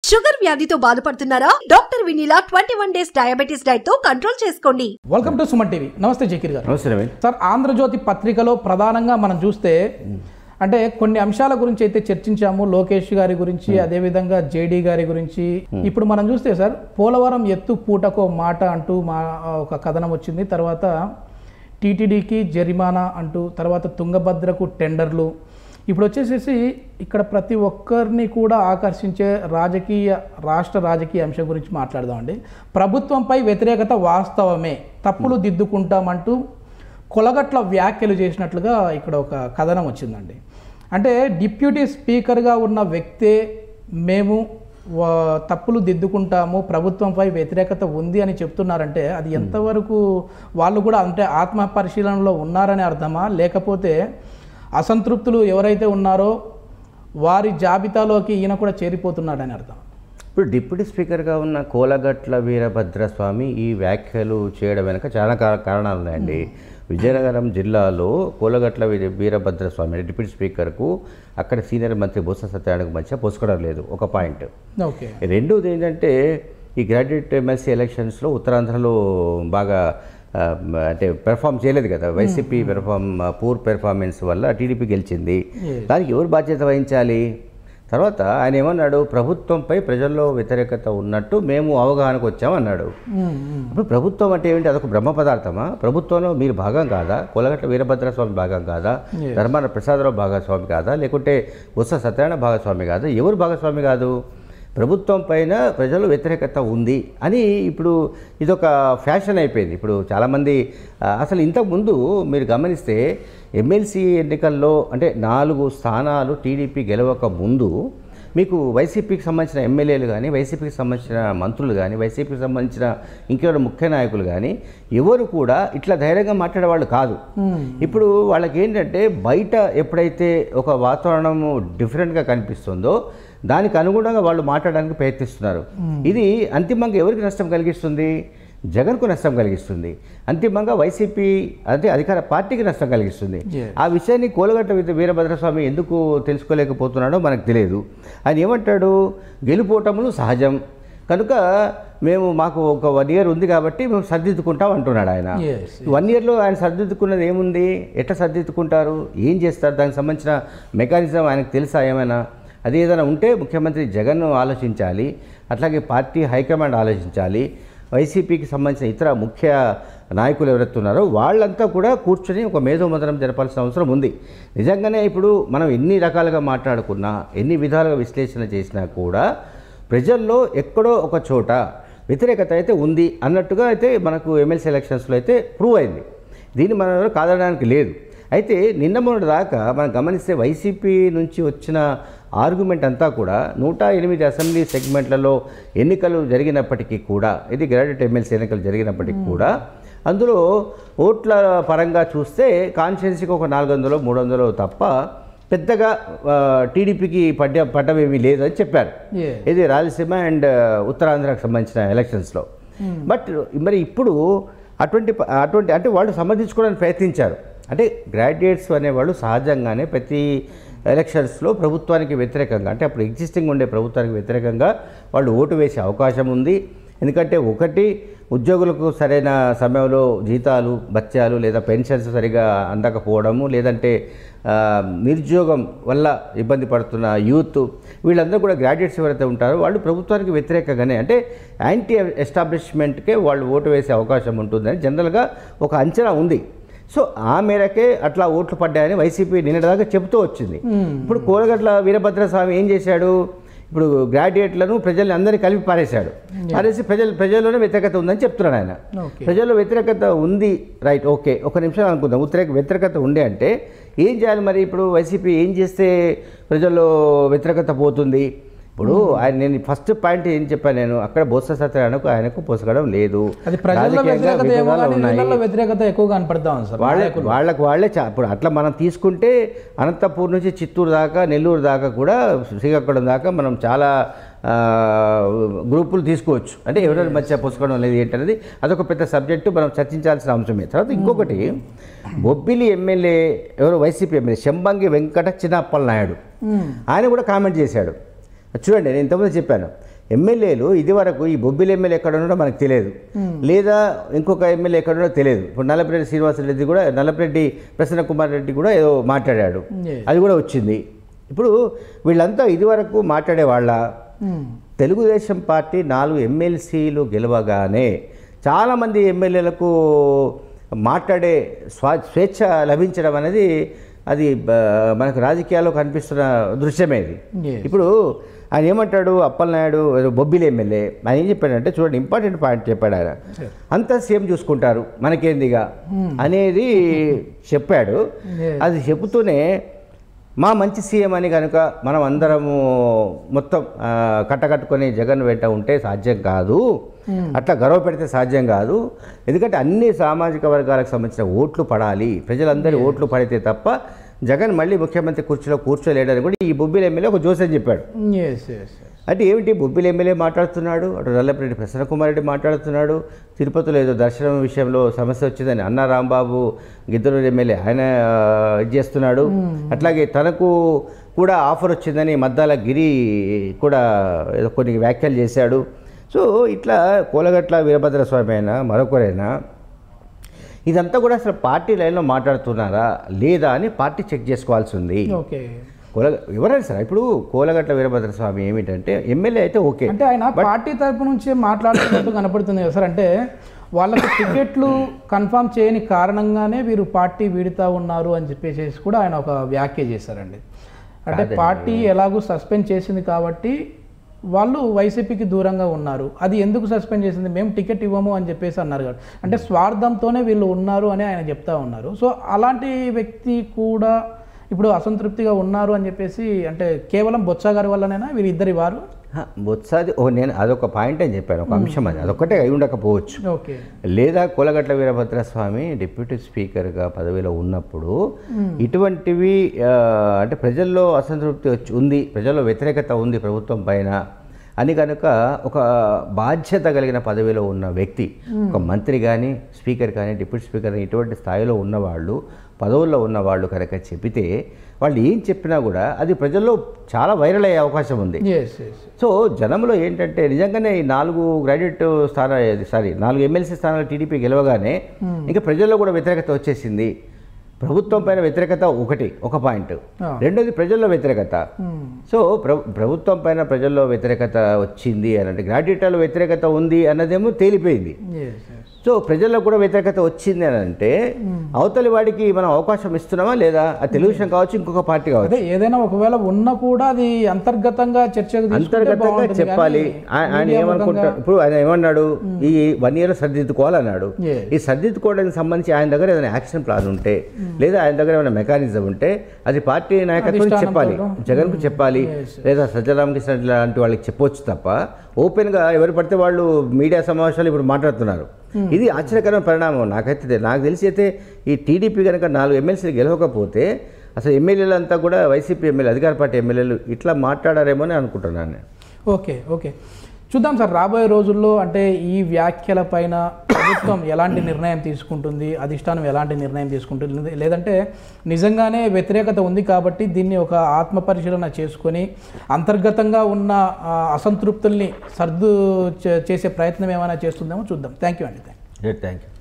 Sugar వ్యాధితో బాధపడుతున్నారా doctor Vineela twenty one days diabetes diet తో కంట్రోల్ చేసుకోండి వెల్కమ్ టు సుమన్ టీవీ నమస్తే జకీర్ గారు నమస్తే నవీన్ సార్ ఆంధ్రజ్యోతి పత్రికలో ప్రధానంగా మనం చూస్తే అంటే కొన్ని అంశాల గురించి అయితే చర్చించాము లోకేష్ గారి గురించి అదేవిధంగా జేడీ గారి గురించి ఇప్పుడు మనం చూస్తే సార్ పోలవరం ఎత్తు పూటకో మాట అంటూ మా ఒక కథనం వచ్చింది తర్వాత టీటీడీకి జరిమానా అంటూ తర్వాత తుంగభద్రకు టెండర్లు ఇప్పుడు వచ్చేసేసి ఇక్కడ ప్రతి ఒక్కరిని కూడా ఆకర్షించే రాజకీయ రాష్ట్ర రాజకీయ అంశం గురించి మాట్లాడదామండి ప్రభుత్వంపై వ్యతిరేకత వాస్తవమే తప్పులు దిద్దుకుంటామంటూ కొలగట్ల వ్యాఖ్యలు చేసినట్లుగా ఇక్కడ ఒక కథనం వచ్చిందండి అంటే డిప్యూటీ స్పీకర్గా ఉన్న వ్యక్తే మేము వా- తప్పులు దిద్దుకుంటాము ప్రభుత్వంపై వ్యతిరేకత ఉంది అని చెప్తున్నారంటే అది ఎంతవరకు వాళ్ళు కూడా అంటే ఆత్మ పరిశీలనలో ఉన్నారని అర్థమా లేకపోతే అసంతృప్తులు ఎవరైతే ఉన్నారో వారి జాబితాలోకి ఈయన కూడా చేరిపోతున్నాడని అర్థం ఇప్పుడు డిప్యూటీ స్పీకర్గా ఉన్న కోలగట్ల వీరభద్రస్వామి ఈ వ్యాఖ్యలు చేయడం వెనక చాలా కా- కారణాలు ఉన్నాయండి విజయనగరం జిల్లాలో కోలగట్ల వీర వీరభద్రస్వామి అంటే డిప్యూటీ స్పీకర్కు అక్కడ సీనియర్ మంత్రి బొత్స సత్యనారాయణకు మధ్య పోసుకోవడం లేదు ఒక పాయింట్ ఓకే రెండోది ఏంటంటే ఈ గ్రాడ్యుయేట్ ఎమ్మెల్సీ ఎలక్షన్స్లో ఉత్తరాంధ్రలో బాగా ఆ, అంటే పెర్ఫామ్ చేయలేదు కదా వైసీపీ పెర్ఫామ్ పూర్ పెర్ఫార్మెన్స్ వల్ల టీడీపీ గెలిచింది దానికి ఎవరు బాధ్యత వహించాలి తర్వాత ఆయన ఏమన్నాడు ప్రభుత్వంపై ప్రజల్లో వ్యతిరేకత ఉన్నట్టు మేము అవగాహనకు వచ్చామన్నాడు ఇప్పుడు ప్రభుత్వం అంటే ఏంటి అదొక బ్రహ్మ పదార్థమా ప్రభుత్వంలో మీరు భాగం కాదా కొలగట్ల వీరభద్రస్వామి భాగం కాదా ధర్మాన ప్రసాదరావు భాగస్వామి కాదా లేకుంటే ఉత్స సత్యనారాయణ భాగస్వామి కాదా ఎవరు భాగస్వామి కాదు ప్రభుత్వం పైన ప్రజలు వ్యతిరేకత ఉంది అని ఇప్పుడు ఇదొక ఫ్యాషన్ అయిపోయింది ఇప్పుడు చాలామంది ఆ, అసలు ఇంతకుముందు మీరు గమనిస్తే ఎమ్మెల్సీ ఎన్నికల్లో అంటే నాలుగు స్థానాలు టీడీపీ గెలవక ముందు మీకు వైసీపీకి సంబంధించిన ఎమ్మెల్యేలు కానీ వైసీపీకి సంబంధించిన మంత్రులు కానీ వైసీపీకి సంబంధించిన ఇంకెవరు ముఖ్య నాయకులు కానీ ఎవరు కూడా ఇట్లా ధైర్యంగా మాట్లాడేవాళ్ళు కాదు ఇప్పుడు వాళ్ళకి ఏంటంటే బయట ఎప్పుడైతే ఒక వాతావరణం డిఫరెంట్గా కనిపిస్తుందో దానికి అనుగుణంగా వాళ్ళు మాట్లాడడానికి ప్రయత్నిస్తున్నారు ఇది అంతిమంగా ఎవరికి నష్టం కలిగిస్తుంది జగన్కు నష్టం కలిగిస్తుంది అంతిమంగా వైసీపీ అంటే అధికార పార్టీకి నష్టం కలిగిస్తుంది Yes. ఆ విషయాన్ని కోలగట్ట వీర- వీరభద్రస్వామి ఎందుకు తెలుసుకోలేకపోతున్నాడో మనకు తెలియదు ఆయన ఏమంటాడు గెలుపోటములు సహజం కనుక మేము మాకు ఒక వన్ ఇయర్ ఉంది కాబట్టి మేము సర్దిద్దుకుంటాం అంటున్నాడు ఆయన Yes, వన్ ఇయర్లో ఆయన సర్దిద్దుకున్నది ఏముంది ఎట్లా సర్దిద్దుకుంటారు ఏం చేస్తారు దానికి సంబంధించిన మెకానిజం ఆయనకు తెలుసా ఏమైనా అది ఏదైనా ఉంటే ముఖ్యమంత్రి జగన్ ఆలోచించాలి అట్లాగే పార్టీ హైకమాండ్ ఆలోచించాలి వైసీపీకి సంబంధించిన ఇతర ముఖ్య నాయకులు ఎవరైతే ఉన్నారో వాళ్ళంతా కూడా కూర్చొని ఒక మేధోమథనం జరపాల్సిన అవసరం ఉంది నిజంగానే ఇప్పుడు మనం ఎన్ని రకాలుగా మాట్లాడుకున్నా ఎన్ని విధాలుగా విశ్లేషణ చేసినా కూడా ప్రజల్లో ఎక్కడో ఒక చోట వ్యతిరేకత అయితే ఉంది అన్నట్టుగా అయితే మనకు ఎమ్మెల్సీ ఎలక్షన్స్లో అయితే ప్రూవ్ అయింది దీన్ని మనం ఎవరు కాదనడానికి లేదు అయితే నిన్న మొన్నటి దాకా మనం గమనిస్తే వైసీపీ నుంచి వచ్చిన ఆర్గ్యుమెంట్ అంతా కూడా నూట ఎనిమిది అసెంబ్లీ సెగ్మెంట్లలో ఎన్నికలు జరిగినప్పటికీ కూడా ఇది గ్రాడ్యుయేట్ ఎమ్మెల్సీ ఎన్నికలు జరిగినప్పటికీ కూడా అందులో ఓట్ల పరంగా చూస్తే కాన్స్టిట్యున్సీకి ఒక నాలుగు వందలు మూడు వందలు తప్ప పెద్దగా ఆ, టీడీపీకి పడ్డ పడ్డమేమీ లేదు అని చెప్పారు Yeah. ఇది రాయలసీమ అండ్ ఉత్తరాంధ్రకు సంబంధించిన ఎలక్షన్స్లో బట్ మరి ఇప్పుడు అటువంటి ప- అటువంటి అంటే వాళ్ళు సమర్థించుకోవడానికి ప్రయత్నించారు అంటే గ్రాడ్యుయేట్స్ అనేవాళ్ళు సహజంగానే ప్రతి ఎలక్షన్స్లో ప్రభుత్వానికి వ్యతిరేకంగా అంటే అప్పుడు ఎగ్జిస్టింగ్ ఉండే ప్రభుత్వానికి వ్యతిరేకంగా వాళ్ళు ఓటు వేసే అవకాశం ఉంది ఎందుకంటే ఒకటి ఉద్యోగులకు సరైన సమయంలో జీతాలు బత్యాలు లేదా పెన్షన్స్ సరిగా అందకపోవడము లేదంటే ఆ, నిరుద్యోగం వల్ల ఇబ్బంది పడుతున్న యూత్ వీళ్ళందరూ కూడా గ్రాడ్యుయేట్స్ ఎవరైతే ఉంటారో వాళ్ళు ప్రభుత్వానికి వ్యతిరేకంగానే అంటే యాంటీ ఎస్టాబ్లిష్మెంట్కే వాళ్ళు ఓటు వేసే అవకాశం ఉంటుందని జనరల్గా ఒక అంచనా ఉంది సో ఆ మేరకే అట్లా ఓట్లు పడ్డాయని వైసీపీ నిన్నటిదాకా చెబుతూ వచ్చింది ఇప్పుడు కోరగట్ల వీరభద్రస్వామి ఏం చేశాడు ఇప్పుడు గ్రాడ్యుయేట్లను ప్రజల్ని అందరినీ కలిపి పారేశాడు పారేసి ప్రజలు ప్రజల్లోనే వ్యతిరేకత ఉందని చెప్తున్నాడు ఆయన ఓకే ప్రజల్లో వ్యతిరేకత ఉంది రైట్ ఓకే ఒక నిమిషం అనుకుందాం వ్యతిరేక వ్యతిరేకత ఉండే అంటే ఏం చేయాలి మరి ఇప్పుడు వైసీపీ ఏం చేస్తే ప్రజల్లో వ్యతిరేకత పోతుంది ఇప్పుడు ఆయన నేను ఫస్ట్ పాయింట్ ఏం చెప్పాను నేను అక్కడ బొత్స సత్యనారాయణకు ఆయనకు పొసగడం లేదు అది ప్రజల్లో రాజకీయంగా వ్యతిరేకత ఏమో విభేదాలు కానీ ఉన్నాయి వీళ్ళల్లో వ్యతిరేకత ఎక్కువగా కనపడతా ఉంది సార్ వాళ్ళ వాళ్ళకు వాళ్ళే చా ఇప్పుడు అట్లా మనం తీసుకుంటే అనంతపూర్ నుంచి చిత్తూరు దాకా నెల్లూరు దాకా కూడా శ్రీకాకుళం దాకా మనం చాలా ఆ, గ్రూపులు తీసుకోవచ్చు అంటే ఎవరెవరి మధ్య పుస్తకం లేదు ఏంటనేది అదొక పెద్ద సబ్జెక్టు మనం చర్చించాల్సిన అంశమే తర్వాత ఇంకొకటి బొబ్బిలి ఎమ్మెల్యే ఎవరు వైసీపీ ఎమ్మెల్యే శంబంగి వెంకట చిన్నప్పల నాయుడు ఆయన కూడా కామెంట్ చేశాడు చూడండి నేను ఇంతకుముందు చెప్పాను ఎమ్మెల్యేలు ఇదివరకు ఈ బొబ్బిలి ఎమ్మెల్యే ఎక్కడ ఉన్నాడో మనకు తెలియదు లేదా ఇంకొక ఎమ్మెల్యే ఎక్కడ ఉన్నాడో తెలియదు ఇప్పుడు నల్లపరెడ్డి శ్రీనివాసరెడ్డి కూడా నల్లపరెడ్డి ప్రసన్న కుమార్ రెడ్డి కూడా ఏదో మాట్లాడాడు Yes. అది కూడా వచ్చింది ఇప్పుడు వీళ్ళంతా ఇదివరకు మాట్లాడే వాళ్ళ ఉమ్. తెలుగుదేశం పార్టీ నాలుగు ఎమ్మెల్సీలు గెలవగానే చాలామంది ఎమ్మెల్యేలకు మాట్లాడే స్వా స్వేచ్ఛ లభించడం అనేది అది బ- మనకు రాజకీయాల్లో కనిపిస్తున్న దృశ్యమే ఇది Yes. ఇప్పుడు ఆయన ఏమంటాడు అప్పలనాయుడు ఏదో బొబ్బిలి ఎమ్మెల్యే ఆయన ఏం చెప్పాడంటే చూడండి ఇంపార్టెంట్ పాయింట్ చెప్పాడు ఆయన అంతా సీఎం చూసుకుంటారు మనకేందిగా అనేది చెప్పాడు Yes. అది చెబుతూనే మా మంచి సీఎం అని కనుక మనం అందరము మొత్తం ఆ, కట్టకట్టుకొని జగన్ వెంట ఉంటే సాధ్యం కాదు అట్లా గర్వ పెడితే సాధ్యం కాదు ఎందుకంటే అన్ని సామాజిక వర్గాలకు సంబంధించిన ఓట్లు పడాలి ప్రజలందరి ఓట్లు పడితే తప్ప జగన్ మళ్ళీ ముఖ్యమంత్రి కుర్చీలో కూర్చోలేడని కూడా ఈ బొబ్బిలి ఎమ్మెల్యే ఒక జోసెన్ చెప్పాడు ఎస్ ఎస్ అంటే ఏమిటి బొబ్బిలి ఎమ్మెల్యే మాట్లాడుతున్నాడు అటు నల్లపరెడ్డి ప్రసన్న కుమార్ రెడ్డి మాట్లాడుతున్నాడు తిరుపతిలో ఏదో దర్శనం విషయంలో సమస్య వచ్చిందని అన్న రాంబాబు గిద్దలూరు ఎమ్మెల్యే ఆయన ఆ, ఇది చేస్తున్నాడు అట్లాగే తనకు కూడా ఆఫర్ వచ్చిందని మద్దాల గిరి కూడా ఏదో కొన్ని వ్యాఖ్యలు చేశాడు సో ఇట్లా కోలగట్ల వీరభద్ర స్వామి అయినా మరొకరైనా ఇదంతా కూడా అసలు పార్టీ లైన్లో మాట్లాడుతున్నారా లేదా అని పార్టీ చెక్ చేసుకోవాల్సి ఉంది ఓకే కోల ఎవరైనా సరే ఇప్పుడు కోలగట్ల వీరభద్ర స్వామి ఏమిటంటే ఎమ్మెల్యే అయితే ఓకే అంటే ఆయన పార్టీ తరపు నుంచే మాట్లాడుతున్నట్టు కనపడుతుంది కదా సార్ అంటే వాళ్ళకి టికెట్లు కన్ఫర్మ్ చేయని కారణంగానే వీరు పార్టీ వీడుతా ఉన్నారు అని చెప్పేసి కూడా ఆయన ఒక వ్యాఖ్య చేశారండి అంటే పార్టీ ఎలాగూ సస్పెండ్ చేసింది కాబట్టి వాళ్ళు వైసీపీకి దూరంగా ఉన్నారు అది ఎందుకు సస్పెండ్ చేసింది మేము టికెట్ ఇవ్వము అని చెప్పేసి అన్నారు కదా అంటే స్వార్థంతోనే వీళ్ళు ఉన్నారు అని ఆయన చెప్తా ఉన్నారు సో అలాంటి వ్యక్తి కూడా ఇప్పుడు అసంతృప్తిగా ఉన్నారు అని చెప్పేసి అంటే కేవలం బొత్స గారి వల్లనేనా వీరిద్దరి వారు హ, బొత్సాది ఓ నేను అదొక పాయింట్ అని చెప్పాను ఒక అంశం అది అదొక్కటే అయి ఉండకపోవచ్చు ఓకే లేదా కోలగట్ల వీరభద్ర స్వామి డిప్యూటీ స్పీకర్గా పదవిలో ఉన్నప్పుడు ఇటువంటివి ఆ, అంటే ప్రజల్లో అసంతృప్తి వచ్చి ఉంది ప్రజల్లో వ్యతిరేకత ఉంది ప్రభుత్వం పైన అని కనుక ఒక బాధ్యత కలిగిన పదవిలో ఉన్న వ్యక్తి ఒక మంత్రి కానీ స్పీకర్ కానీ డిప్యూటీ స్పీకర్ కానీ ఇటువంటి స్థాయిలో ఉన్నవాళ్ళు పదవుల్లో ఉన్నవాళ్ళు కనుక చెబితే వాళ్ళు ఏం చెప్పినా కూడా అది ప్రజల్లో చాలా వైరల్ అయ్యే అవకాశం ఉంది ఎస్ ఎస్ సో జనంలో ఏంటంటే నిజంగానే ఈ నాలుగు గ్రాడ్యుయేట్ స్థానాలు సారీ నాలుగు ఎమ్మెల్సీ స్థానాలు టీడీపీ గెలవగానే ఇంకా ప్రజల్లో కూడా వ్యతిరేకత వచ్చేసింది ప్రభుత్వం పైన వ్యతిరేకత ఒకటి ఒక పాయింట్ ఆ. రెండోది ప్రజల్లో వ్యతిరేకత సో ప్ర ప్రభుత్వం పైన ప్రజల్లో వ్యతిరేకత వచ్చింది అని అంటే గ్రాడ్యుయేట్లో వ్యతిరేకత ఉంది అన్నదేమో తేలిపోయింది ఎస్ ఎస్ సో ప్రజల్లో కూడా వ్యతిరేకత వచ్చింది అని అంటే అవతలి వాడికి మనం అవకాశం ఇస్తున్నామా లేదా అది తెలుగుదేశం కావచ్చు ఇంకొక పార్టీ కావచ్చు అదే ఏదైనా ఒకవేళ ఉన్నా కూడా అది అంతర్గతంగా చర్చకు తీసుకుంటే అంతర్గతంగా బాగుంటుంది చెప్పాలి కానీ ఆ- ఆయన మీడియా ఏమనుకుంటాడు ఇప్పుడు ఆయన ఏమన్నాడు ఈ వన్ ఇయర్ సర్దిద్దుకోవాలన్నాడు Yes. ఈ సర్దిద్దుకోవడానికి సంబంధించి ఆయన దగ్గర ఏదైనా యాక్షన్ ప్లాన్ ఉంటే లేదా ఆయన దగ్గర ఏమైనా మెకానిజం ఉంటే అది పార్టీ నాయకత్వం అధిష్టానంతో చెప్పాలి జగన్కు చెప్పాలి లేదా సజ్జరామకృష్ణ రెడ్డి లాంటి వాళ్ళకి చెప్పొచ్చు తప్ప ఓపెన్గా ఎవరు పడితే వాళ్ళు మీడియా సమావేశాలు ఇప్పుడు మాట్లాడుతున్నారు ఇది ఆశ్చర్యకరమైన పరిణామం నాకైతే తె- నాకు తెలిసి అయితే ఈ టీడీపీ కనుక నాలుగు ఎమ్మెల్సీలు గెలవకపోతే అసలు ఎమ్మెల్యేలు అంతా కూడా వైసీపీ ఎమ్మెల్యే అధికార పార్టీ ఎమ్మెల్యేలు ఇట్లా మాట్లాడారేమో అని అనుకుంటున్నాను నేను ఓకే ఓకే చూద్దాం సార్ రాబోయే రోజుల్లో అంటే ఈ వ్యాఖ్యల పైన ప్రభుత్వం ఎలాంటి నిర్ణయం తీసుకుంటుంది అధిష్టానం ఎలాంటి నిర్ణయం తీసుకుంటుంది లేదా- లేదంటే నిజంగానే వ్యతిరేకత ఉంది కాబట్టి దీన్ని ఒక ఆత్మ పరిశీలన చేసుకొని అంతర్గతంగా ఉన్న ఆ, అసంతృప్తుల్ని సర్దు చే- చేసే ప్రయత్నం ఏమైనా చేస్తుందేమో చూద్దాం థ్యాంక్ యూ అండి థ్యాంక్ థ్యాంక్ యూ